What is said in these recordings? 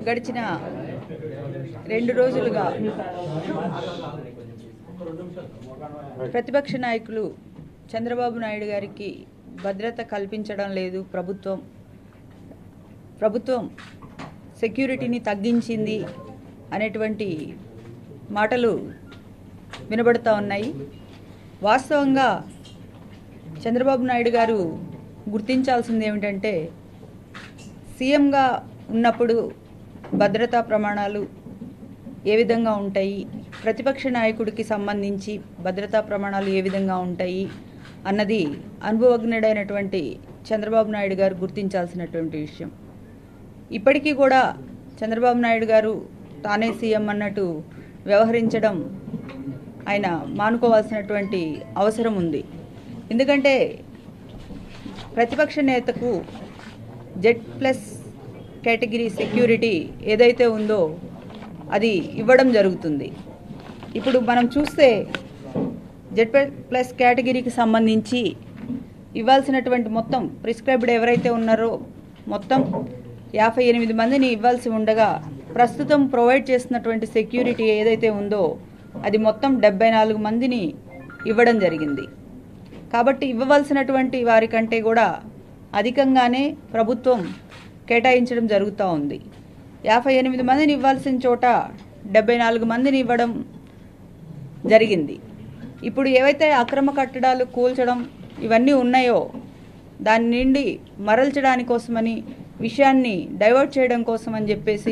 గడిచిన రెండు రోజులుగా ప్రతిపక్ష నాయకులు చంద్రబాబు నాయుడు గారికి భద్రత కల్పించడం లేదు ప్రభుత్వం ప్రభుత్వం సెక్యూరిటీని తగ్గించింది అనేటువంటి మాటలు వినబడుతూ ఉన్నాయి వాస్తవంగా చంద్రబాబు నాయుడు గారు గుర్తించాల్సింది ఏమిటంటే సీఎంగా ఉన్నప్పుడు భద్రతా ప్రమాణాలు ఏ విధంగా ఉంటాయి ప్రతిపక్ష నాయకుడికి సంబంధించి భద్రతా ప్రమాణాలు ఏ విధంగా ఉంటాయి అన్నది అనుభవజ్ఞుడైనటువంటి చంద్రబాబు నాయుడు గారు గుర్తించాల్సినటువంటి విషయం ఇప్పటికీ కూడా చంద్రబాబు నాయుడు గారు తానే సీఎం అన్నట్టు వ్యవహరించడం ఆయన మానుకోవాల్సినటువంటి అవసరం ఉంది ఎందుకంటే ప్రతిపక్ష నేతకు జెడ్ ప్లస్ కేటగిరీ సెక్యూరిటీ ఏదైతే ఉందో అది ఇవ్వడం జరుగుతుంది ఇప్పుడు మనం చూస్తే జెడ్ ప్లస్ కేటగిరీకి సంబంధించి ఇవ్వాల్సినటువంటి మొత్తం ప్రిస్క్రైబ్డ్ ఎవరైతే ఉన్నారో మొత్తం యాభై ఎనిమిది మందిని ఇవ్వాల్సి ఉండగా ప్రస్తుతం ప్రొవైడ్ చేస్తున్నటువంటి సెక్యూరిటీ ఏదైతే ఉందో అది మొత్తం డెబ్బై నాలుగు మందిని ఇవ్వడం జరిగింది కాబట్టి ఇవ్వవలసినటువంటి వారికంటే కూడా అధికంగానే ప్రభుత్వం కేటాయించడం జరుగుతూ ఉంది యాభై ఎనిమిది మందిని ఇవ్వాల్సిన చోట డెబ్బై నాలుగు మందిని ఇవ్వడం జరిగింది ఇప్పుడు ఏవైతే అక్రమ కట్టడాలు కూల్చడం ఇవన్నీ ఉన్నాయో దాని నుండి మరల్చడానికి కోసమని విషయాన్ని డైవర్ట్ చేయడం కోసం అని చెప్పేసి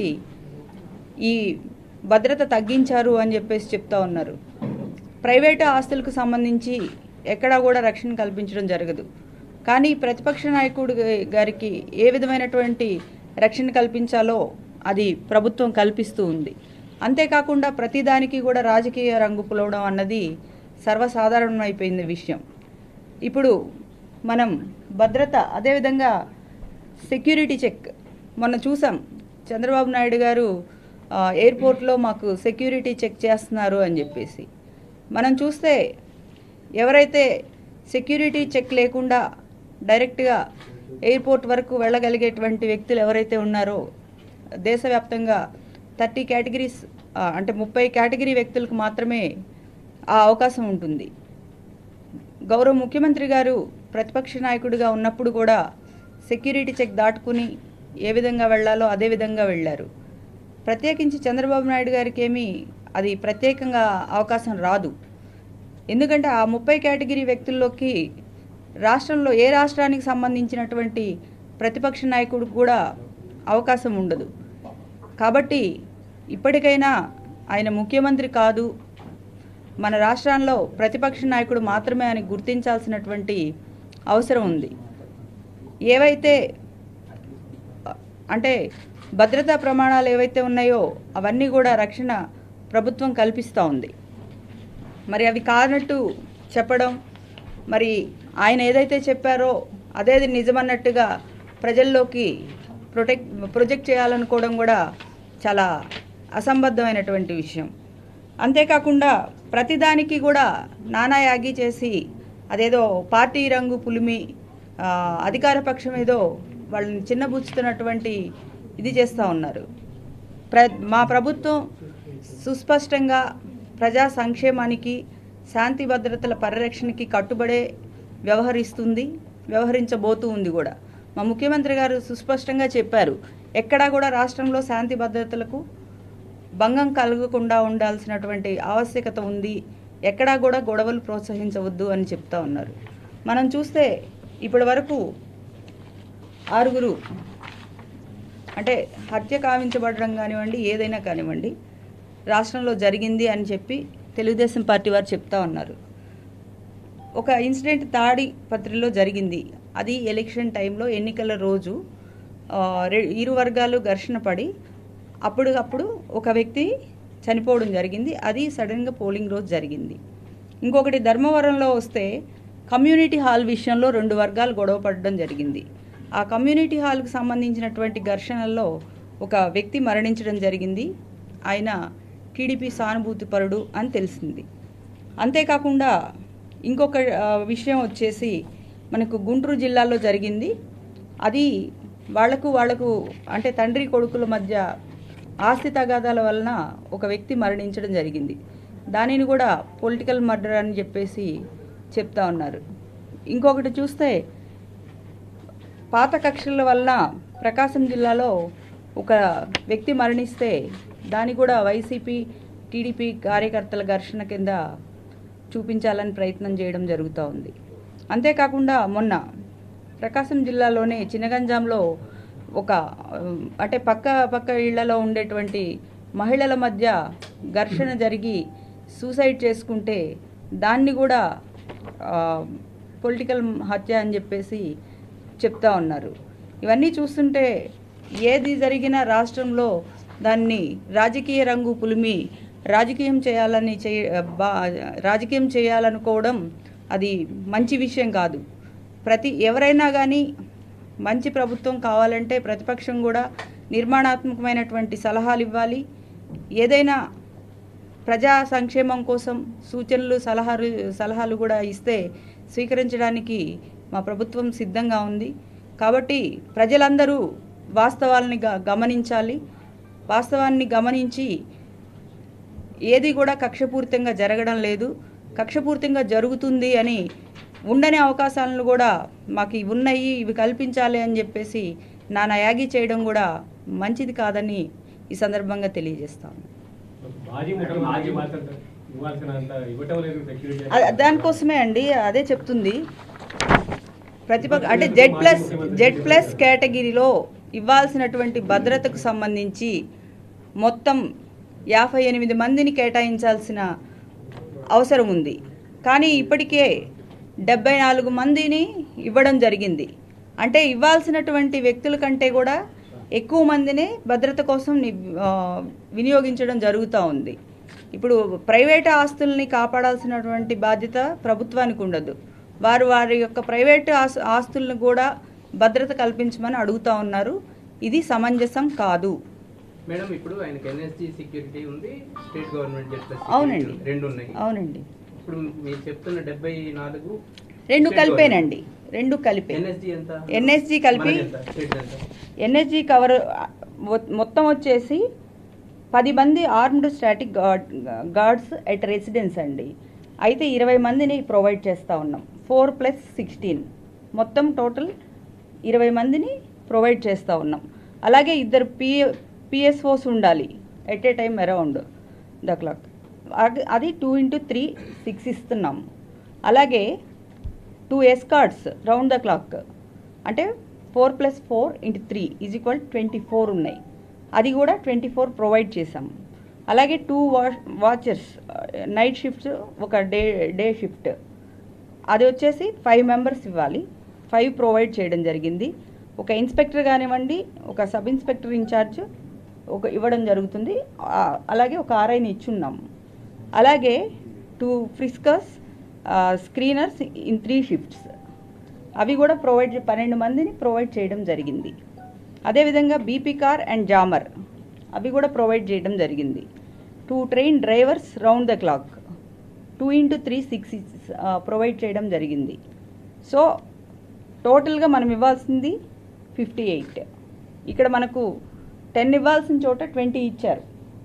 ఈ భద్రత తగ్గించారు అని చెప్పేసి చెప్తా ఉన్నారు ప్రైవేటు ఆస్తులకు సంబంధించి ఎక్కడా కూడా రక్షణ కల్పించడం జరగదు కానీ ప్రతిపక్ష నాయకుడు గారికి ఏ విధమైనటువంటి రక్షణ కల్పించాలో అది ప్రభుత్వం కల్పిస్తూ ఉంది అంతేకాకుండా ప్రతిదానికి కూడా రాజకీయ రంగు పులవడం అన్నది సర్వసాధారణమైపోయింది విషయం ఇప్పుడు మనం భద్రత అదేవిధంగా సెక్యూరిటీ చెక్ మొన్న చూసాం చంద్రబాబు నాయుడు గారు ఆ, ఎయిర్పోర్ట్లో మాకు సెక్యూరిటీ చెక్ చేస్తున్నారు అని చెప్పేసి మనం చూస్తే ఎవరైతే సెక్యూరిటీ చెక్ లేకుండా డైరెక్ట్గా ఎయిర్పోర్ట్ వరకు వెళ్ళగలిగేటువంటి వ్యక్తులు ఎవరైతే ఉన్నారో దేశవ్యాప్తంగా థర్టీ కేటగిరీస్ ఆ, అంటే ముప్పై కేటగిరీ వ్యక్తులకు మాత్రమే ఆ అవకాశం ఉంటుంది గౌరవ ముఖ్యమంత్రి గారు ప్రతిపక్ష నాయకుడిగా ఉన్నప్పుడు కూడా సెక్యూరిటీ చెక్ దాటుకుని ఏ విధంగా వెళ్ళాలో అదే విధంగా వెళ్ళారు ప్రత్యేకించి చంద్రబాబు నాయుడు గారికి ఏమీ అది ప్రత్యేకంగా అవకాశం రాదు ఎందుకంటే ఆ ముప్పై కేటగిరీ వ్యక్తుల్లోకి రాష్ట్రంలో ఏ రాష్ట్రానికి సంబంధించినటువంటి ప్రతిపక్ష నాయకుడికి కూడా అవకాశం ఉండదు కాబట్టి ఇప్పటికైనా ఆయన ముఖ్యమంత్రి కాదు మన రాష్ట్రంలో ప్రతిపక్ష నాయకుడు మాత్రమే అని గుర్తించాల్సినటువంటి అవసరం ఉంది ఏవైతే అంటే భద్రతా ప్రమాణాలు ఏవైతే ఉన్నాయో అవన్నీ కూడా రక్షణ ప్రభుత్వం కల్పిస్తూ ఉంది మరి అవి కానట్టు చెప్పడం మరి ఆయన ఏదైతే చెప్పారో అదేది నిజమన్నట్టుగా ప్రజల్లోకి ప్రొటెక్ట్ ప్రొజెక్ట్ చేయాలనుకోవడం కూడా చాలా అసంబద్ధమైనటువంటి విషయం అంతేకాకుండా ప్రతిదానికి కూడా నానాయాగి చేసి అదేదో పార్టీ రంగు పులిమి ఆ, అధికార పక్షం ఏదో వాళ్ళని చిన్నబుచ్చుతున్నటువంటి ఇది చేస్తూ ఉన్నారు ప్ర మా ప్రభుత్వం సుస్పష్టంగా ప్రజా సంక్షేమానికి శాంతి భద్రతల పరిరక్షణకి కట్టుబడే వ్యవహరిస్తుంది వ్యవహరించబోతూ ఉంది కూడా మా ముఖ్యమంత్రి గారు సుస్పష్టంగా చెప్పారు ఎక్కడా కూడా రాష్ట్రంలో శాంతి భద్రతలకు భంగం కలగకుండా ఉండాల్సినటువంటి ఆవశ్యకత ఉంది ఎక్కడా కూడా గొడవలు ప్రోత్సహించవద్దు అని చెప్తా ఉన్నారు మనం చూస్తే ఇప్పటి వరకు ఆరుగురు అంటే హత్య కావించబడడం కానివ్వండి ఏదైనా కానివ్వండి రాష్ట్రంలో జరిగింది అని చెప్పి తెలుగుదేశం పార్టీ వారు చెప్తా ఉన్నారు ఒక ఇన్సిడెంట్ తాడి పత్రిలో జరిగింది అది ఎలక్షన్ టైంలో ఎన్నికల రోజు ఆ, రె- ఇరు వర్గాలు ఘర్షణ పడి అప్పటికప్పుడు ఒక వ్యక్తి చనిపోవడం జరిగింది అది సడన్గా పోలింగ్ రోజు జరిగింది ఇంకొకటి ధర్మవరంలో వస్తే కమ్యూనిటీ హాల్ విషయంలో రెండు వర్గాలు గొడవ పడడం జరిగింది ఆ కమ్యూనిటీ హాల్కు సంబంధించినటువంటి ఘర్షణల్లో ఒక వ్యక్తి మరణించడం జరిగింది ఆయన టీడీపీ సానుభూతిపరుడు అని తెలిసింది అంతేకాకుండా ఇంకొక ఆ, విషయం వచ్చేసి మనకు గుంటూరు జిల్లాలో జరిగింది అది వాళ్లకు వాళ్లకు అంటే తండ్రి కొడుకుల మధ్య ఆస్తి తగాదాల వలన ఒక వ్యక్తి మరణించడం జరిగింది దానిని కూడా పొలిటికల్ మర్డర్ అని చెప్పేసి చెప్తా ఉన్నారు ఇంకొకటి చూస్తే పాత కక్షల వలన ప్రకాశం జిల్లాలో ఒక వ్యక్తి మరణిస్తే దాన్ని కూడా వైసీపీ టీడీపీ కార్యకర్తల ఘర్షణ కింద చూపించాలని ప్రయత్నం చేయడం జరుగుతూ ఉంది అంతేకాకుండా మొన్న ప్రకాశం జిల్లాలోనే చినగంజాంలో ఒక ఉమ్, అంటే పక్క పక్క ఇళ్లలో ఉండేటువంటి మహిళల మధ్య ఘర్షణ జరిగి సూసైడ్ చేసుకుంటే దాన్ని కూడా పొలిటికల్ హత్య అని చెప్పేసి చెప్తా ఉన్నారు ఇవన్నీ చూస్తుంటే ఏది జరిగినా రాష్ట్రంలో దాన్ని రాజకీయ రంగు పులిమి రాజకీయం చేయాలని చేయ బా రాజకీయం చేయాలనుకోవడం అది మంచి విషయం కాదు ప్రతి ఎవరైనా కానీ మంచి ప్రభుత్వం కావాలంటే ప్రతిపక్షం కూడా నిర్మాణాత్మకమైనటువంటి సలహాలు ఇవ్వాలి ఏదైనా ప్రజా సంక్షేమం కోసం సూచనలు సలహాలు సలహాలు కూడా ఇస్తే స్వీకరించడానికి మా ప్రభుత్వం సిద్ధంగా ఉంది కాబట్టి ప్రజలందరూ వాస్తవాలని గ- గమనించాలి వాస్తవాన్ని గమనించి ఏది కూడా కక్షపూరితంగా జరగడం లేదు కక్షపూరితంగా జరుగుతుంది అని ఉండని అవకాశాలను కూడా మాకు ఇవి ఉన్నాయి ఇవి కల్పించాలి అని చెప్పేసి నానా యాగి చేయడం కూడా మంచిది కాదని ఈ సందర్భంగా తెలియజేస్తాను మాజీ ముఖ్యమంత్రి ఇవ్వాల్సిన ఇవ్వాల్సినంత ఇవ్వటం లేదు సెక్యూరిటీ అ- దానికోసమే అండి అదే చెప్తుంది ప్రతిపక్ష అంటే జెడ్ ప్లస్ జెడ్ ప్లస్ కేటగిరీలో ఇవ్వాల్సినటువంటి భద్రతకు సంబంధించి మొత్తం యాభై ఎనిమిది మందిని కేటాయించాల్సిన అవసరం ఉంది కానీ ఇప్పటికే డెబ్బై నాలుగు మందిని ఇవ్వడం జరిగింది అంటే ఇవ్వాల్సినటువంటి వ్యక్తుల కంటే కూడా ఎక్కువ మందిని భద్రత కోసం ని- ఆ, వినియోగించడం జరుగుతూ ఉంది ఇప్పుడు ప్రైవేట్ ఆస్తుల్ని కాపాడాల్సినటువంటి బాధ్యత ప్రభుత్వానికి ఉండదు వారు వారి యొక్క ప్రైవేట్ ఆస్ ఆస్తులను కూడా భద్రత కల్పించమని అడుగుతా ఉన్నారు ఇది సమంజసం కాదు మేడం ఇప్పుడు ఆయనకి ఎన్ఎస్జి సెక్యూరిటీ ఉంది స్టేట్ గవర్నమెంట్ జెట్ ప్లస్ అవునండి. security రెండు ఉన్నాయి అవునండి ఇప్పుడు మీరు చెప్తున్న డెబ్బై నాలుగు రెండు కలిపేనండి రెండు కలిపే ఎన్ఎస్జి ఎంత NSG కలిపి- మనది ఎంత? స్టేట్ ఎంత ఎన్ఎస్జీ కవర్ మొ- మొత్తం వచ్చేసి పది మంది armed static guard guards at residence అండి అయితే ఇరవై మందిని ప్రొవైడ్ చేస్తూ ఉన్నాం ఫోర్ ప్లస్ సిక్స్టీన్ మొత్తం టోటల్ ఇరవై మందిని ప్రొవైడ్ చేస్తూ ఉన్నాం అలాగే ఇద్దరు పి పిఎస్ఓస్ ఉండాలి at a time around the clock అది టూ ఇంటూ త్రీ సిక్స్ ఇస్తున్నాం అలాగే two escorts round the clock అంటే four plus four into three is equal twenty four ఉన్నాయి అది కూడా ట్వంటీ ఫోర్ ప్రొవైడ్ చేసాం అలాగే two watch watchers night shifts ఒక డే డే షిఫ్ట్ అది వచ్చేసి ఫైవ్ మెంబర్స్ ఇవ్వాలి ఫైవ్ ప్రొవైడ్ చేయడం జరిగింది ఒక ఇన్స్పెక్టర్ కానివ్వండి ఒక సబ్ ఇన్స్పెక్టర్ ఇన్ఛార్జ్ ఒక ఇవ్వడం జరుగుతుంది ఆ, అలాగే ఒక ఆర్ఐని ఇచ్చున్నాం అలాగే two friskers screeners in three shifts అవి కూడా ప్రొవైడ్ చే- పన్నెండు మందిని ప్రొవైడ్ చేయడం జరిగింది అదేవిధంగా బీపీ కార్ అండ్ జామర్ అవి కూడా ప్రొవైడ్ చేయడం జరిగింది two train drivers round the clock two into three six provide చేయడం జరిగింది సో టోటల్గా మనం ఇవ్వాల్సింది ఫిఫ్టీ ఎయిట్ ఇక్కడ మనకు టెన్ ఇవ్వాల్సిన చోట ట్వంటీ ఇచ్చారు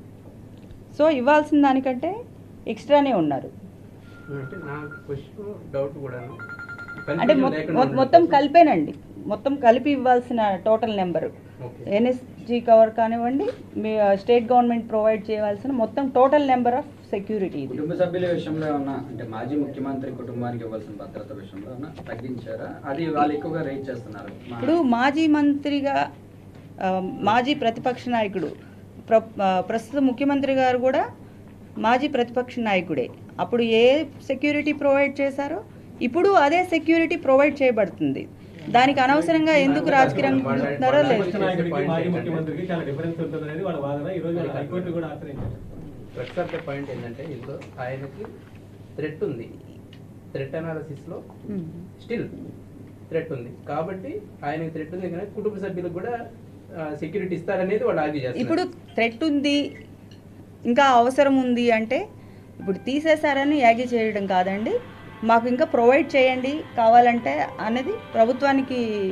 సో ఇవ్వాల్సిన దానికంటే ఎక్స్ట్రానే ఉన్నారు అంటే నా క్వశ్చన్ డౌట్ కూడా అంటే మొ- మొ- మొత్తం కలిపేనండి మొత్తం కలిపి ఇవ్వాల్సిన total number okay. NSG cover కానివ్వండి మీ స్టేట్ గవర్నమెంట్ ప్రొవైడ్ చేయవలసిన మొత్తం టోటల్ నెంబర్ ఆఫ్ సెక్యూరిటీ ఇది కుటుంబ సభ్యుల విషయంలో ఏమన్నా అంటే మాజీ ముఖ్యమంత్రి కుటుంబానికి ఇవ్వాల్సిన భద్రత విషయంలో ఏమన్నా తగ్గించారా అది వాళ్ళు ఎక్కువగా రేట్ చేస్తున్నారు మా- ఇప్పుడు మాజీ మంత్రిగా ఆ, మాజీ ప్రతిపక్ష నాయకుడు ప్ర ఆ, ప్రస్తుత ముఖ్యమంత్రి గారు కూడా మాజీ ప్రతిపక్ష నాయకుడే అప్పుడు ఏ సెక్యూరిటీ ప్రొవైడ్ చేశారో ఇప్పుడు అదే సెక్యూరిటీ ప్రొవైడ్ చేయబడుతుంది దానికి అనవసరంగా ఎందుకు రాజకీయ రంగం చూస్తున్నారో లేదు ప్రతిపక్ష నాయకుడికి మాజీ ముఖ్యమంత్రికి చాలా డిఫరెన్స్ ఉంటుంది అనేది వాళ్ళ వాదన ఈ రోజు హైకోర్టు కూడా ఆశ్రయించారు ప్రస్తుత పాయింట్ ఏంటంటే ఇందులో ఆయనకి థ్రెట్ ఉంది థ్రెట్ అనాలిసిస్ లో ఉమ్. స్టిల్ థ్రెట్ ఉంది కాబట్టి ఆయనకి థ్రెట్ ఉంది కానీ కుటుంబ సభ్యులకు కూడా సెక్యూరిటీ ఇస్తారనేది వాళ్ళు ఆర్గ్యూ చేస్తారు ఇప్పుడు థ్రెట్ ఉంది ఇంకా అవసరం ఉంది అంటే ఇప్పుడు తీసేశారని యాగి చేయడం కాదండి మాకు ఇంకా ప్రొవైడ్ చేయండి కావాలంటే అనేది ప్రభుత్వానికి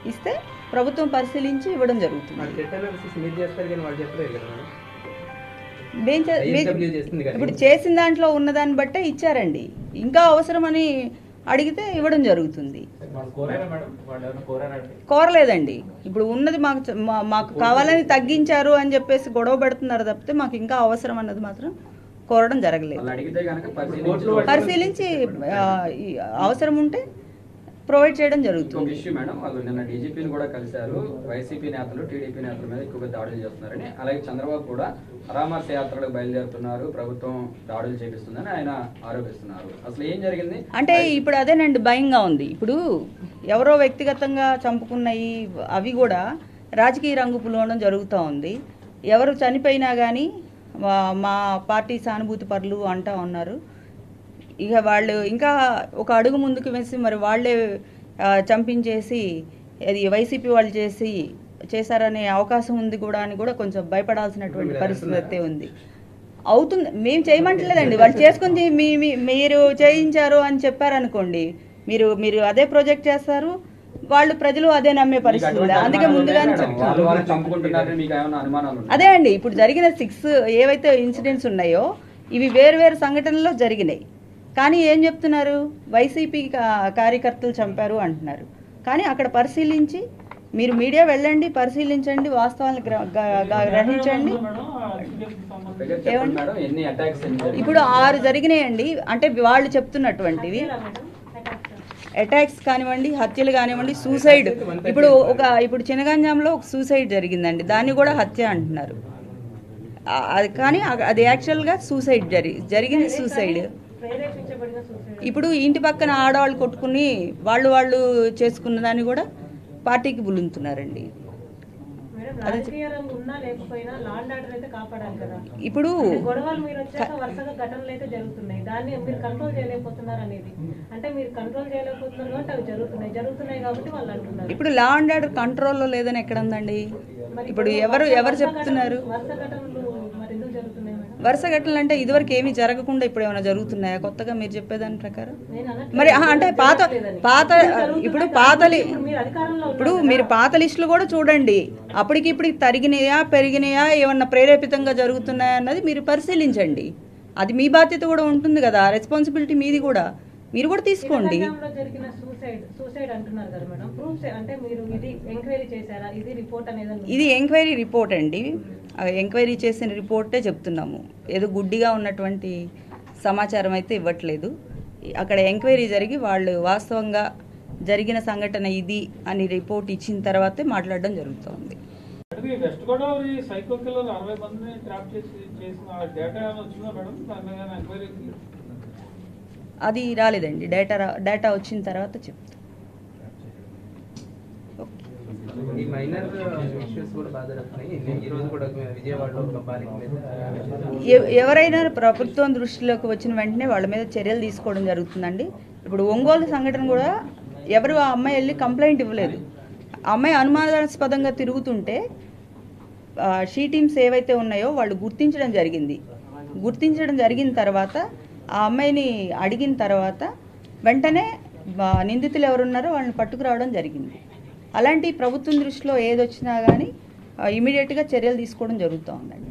ఇస్తే ప్రభుత్వం పరిశీలించి ఇవ్వడం మరి జరుగుతుంది థ్రెట్ అనాలిసిస్ మీరు చేస్తారు కానీ వాళ్ళు చెప్పలేరు కదా మేడం మేం చే- మీ- ISW చేస్తుంది కదా. ఇప్పుడు చేసిన దాంట్లో ఉన్నదాన్ని బట్టే ఇచ్చారండి ఇంకా అవసరమని అడిగితే ఇవ్వడం జరుగుతుంది వాళ్ళు కోరారా మేడం వాళ్ళు ఎవరైనా కోరారా అంటే కోరలేదండి ఇప్పుడు ఉన్నది మాకు చ- మా- మాకు కావాలని తగ్గించారు అని చెప్పేసి గొడవ పెడుతున్నారు తప్పితే మాకు ఇంకా అవసరం అన్నది మాత్రం కోరడం జరగలేదు వాళ్ళు అడిగితే కనుక కోర్టులో పరిశీలించి పరిశీలించి ఆ, ఈ అవసరం ఉంటే ప్రొవైడ్ చేయడం ఇంకొక జరుగుతుంది ఇష్యూ మేడం వాళ్ళు నిన్న డీజీపీని కూడా కలిశారు వైసీపీ నేతలు టీడీపీ నేతల మీద ఎక్కువగా దాడులు చేస్తున్నారని అలాగే చంద్రబాబు కూడా పరామర్శ యాత్రలకు బయలుదేరుతున్నారు ప్రభుత్వం దాడులు చేపిస్తుందని ఆయన ఆరోపిస్తున్నారు అసలు ఏం జరిగింది అంటే ఇప్పుడు అదేనండి భయంగా ఉంది ఇప్పుడు ఎవరో వ్యక్తిగతంగా చంపుకున్నవి అవి కూడా రాజకీయ రంగు పులవడం జరుగుతూ ఉంది ఎవరు చనిపోయినా కానీ మా పార్టీ సానుభూతి పరులు అంటా ఉన్నారు ఇక వాళ్ళు ఇంకా ఒక అడుగు ముందుకు వేసి మరి వాళ్ళే ఆ, చంపించేసి అది వైసీపీ వాళ్ళు చేసి చేశారనే అవకాశం ఉంది కూడా అని కూడా కొంచెం భయపడాల్సినటువంటి మీరు పరిస్థితి అయితే అంటున్నారా? ఉంది అవుతుంది మేము చేయమంటలేదండి వాళ్ళు చేసుకుని చే- మీ మీ- మీరు చేయించారు అని చెప్పారనుకోండి మీరు మీరు అదే ప్రాజెక్ట్ చేస్తారు వాళ్ళు ప్రజలు అదే నమ్మే మీకు పరిస్థితి ఉంది అటువంటి అందుకే అనుమానాలు ముందుగానే ఉన్నాయా మేడం? వాళ్ళు చెప్తాను వాళ్ళు చంపుకుంటున్నారని మీకు ఏమైనా అనుమానాలు ఉన్నాయా? అదే అండి ఇప్పుడు జరిగిన సిక్స్ ఏవైతే ఇన్సిడెంట్స్ ఉన్నాయో ఇవి వేరు వేరు సంఘటనల్లో జరిగినాయి కానీ ఏం చెప్తున్నారు వైసీపీ కా- కార్యకర్తలు చంపారు అంటున్నారు కానీ అక్కడ పరిశీలించి మీరు మీడియా వెళ్ళండి పరిశీలించండి వాస్తవాలను గ్ర- గ- గ- గ్రహించండి ఫిగర్ చెప్పండి ఏమండి? మేడం ఎన్ని అటాక్స్ ఎన్ని జరిగాయి? ఇప్పుడు ఆరు జరిగినాయండి అంటే వాళ్ళు చెప్తున్నటువంటివి అటాక్స్ కానివ్వండి హత్యలు కానివ్వండి సూసైడ్ ఇప్పుడు ఒక ఇప్పుడు చినగంజాంలో ఒక సూసైడ్ జరిగిందండి దాన్ని కూడా హత్య అంటున్నారు ఆ- అది కానీ అ- అది యాక్చువల్గా సూసైడ్ జరి జరిగింది సూసైడ్ ప్రేరేపించబడిన సూసైడ్ ఇప్పుడు ఇంటి పక్కన ఆడవాళ్ళు కొట్టుకుని వాళ్ళు వాళ్ళు చేసుకున్న దాన్ని కూడా పార్టీకి బులుంతున్నారండి మేడం రాజకీయ రంగు ఉన్నా లేకపోయినా లాండ్ ఆర్డర్ అయితే కాపాడాలి కదా ఇప్పుడు అంటే గొడవలు మీరు వచ్చాక వరుసగా ఘటనలు అయితే జరుగుతున్నాయి దాన్ని మీరు కంట్రోల్ చేయలేకపోతున్నారు అనేది అంటే మీరు కంట్రోల్ చేయలేకపోతున్నారు కాబట్టి అవి జరుగుతున్నాయి జరుగుతున్నాయి కాబట్టి వాళ్ళు అంటున్నారు ఇప్పుడు లా అండ్ ఆర్డర్ కంట్రోల్లో లేదని ఎక్కడ ఉందండి మరి ఇప్పుడు ఎవరు వరుస- ఎవరు వరుస చెప్తున్నారు ఘటనలు- వరుస ఘటనలు మరి ఎందుకు జరుగుతున్నాయి మేడం వరుస ఘటనలు అంటే ఇదివరకు ఏమీ జరగకుండా ఇప్పుడు ఏమైనా జరుగుతున్నాయా కొత్తగా మీరు చెప్పేదాని ప్రకారం నేను అనట్లేదు. మరి ఆహా, అంటే పాత జరగట్లేదని. పాత జరుగుతున్నాయి ఇప్పుడు కాబట్టి పాత లి- ఇప్పుడు మీరు అధికారంలో ఇప్పుడు ఉన్నారు మీరు కదా. పాత లిస్టులు కూడా చూడండి అప్పటికి ఇప్పుడు తరిగినాయా పెరిగినాయా ఏమన్నా ప్రేరేపితంగా జరుగుతున్నాయా అన్నది మీరు పరిశీలించండి అది మీ బాధ్యత కూడా ఉంటుంది కదా రెస్పాన్సిబిలిటీ మీది కూడా మీరు కూడా తీసుకోండి తెలంగాణలో జరిగిన సూసైడ్ సూసైడ్ అంటున్నారు కదా మేడం ప్రూఫ్స్ అంటే మీరు ఇది ఎంక్వైరీ చేశారా ఇది రిపోర్ట్ అనేది ఉంది. ఇది ఎంక్వైరీ రిపోర్ట్ అండి ఆ ఎంక్వైరీ చేసిన రిపోర్టే చెప్తున్నాము ఏదో గుడ్డిగా ఉన్నటువంటి సమాచారం అయితే ఇవ్వట్లేదు అక్కడ ఎంక్వైరీ జరిగి వాళ్ళు వాస్తవంగా జరిగిన సంఘటన ఇది అని రిపోర్ట్ ఇచ్చిన తర్వాతే మాట్లాడడం జరుగుతుంది అంటే వెస్ట్ గోదావరి సైకో కిల్లర్ అరవై మందిని ట్రాప్ చేసి చేసిన డేటా ఏమైనా వచ్చిందా మేడం దాని మీద ఎంక్వైరీ అది రాలేదండి డేటా రా- డేటా వచ్చిన తర్వాత చెప్తాం ఈ మైనర్ ఇష్యూస్ కూడా బాగా జరుగుతున్నాయి నేను ఈ రోజు కూడా విజయవాడలో ఒక బాలిక మీద ఎ- ఎవరైనా ప్రభుత్వం దృష్టిలోకి వచ్చిన వెంటనే వాళ్ళ మీద చర్యలు తీసుకోవడం జరుగుతుందండి ఇప్పుడు ఒంగోలు సంఘటన కూడా ఎవరు ఆ అమ్మాయి వెళ్ళి కంప్లైంట్ ఇవ్వలేదు ఆ అమ్మాయి అనుమానాస్పదంగా తిరుగుతుంటే ఆ, షీ టీమ్స్ ఏవైతే ఉన్నాయో వాళ్ళు గుర్తించడం జరిగింది గుర్తించడం జరిగిన తర్వాత ఆ అమ్మాయిని అడిగిన తర్వాత వెంటనే ఆ, నిందితులు ఎవరున్నారో వాళ్ళని పట్టుకురావడం జరిగింది అలాంటి ప్రభుత్వం దృష్టిలో ఏదొచ్చినా కానీ ఇమీడియట్గా చర్యలు తీసుకోవడం జరుగుతూ ఉందండి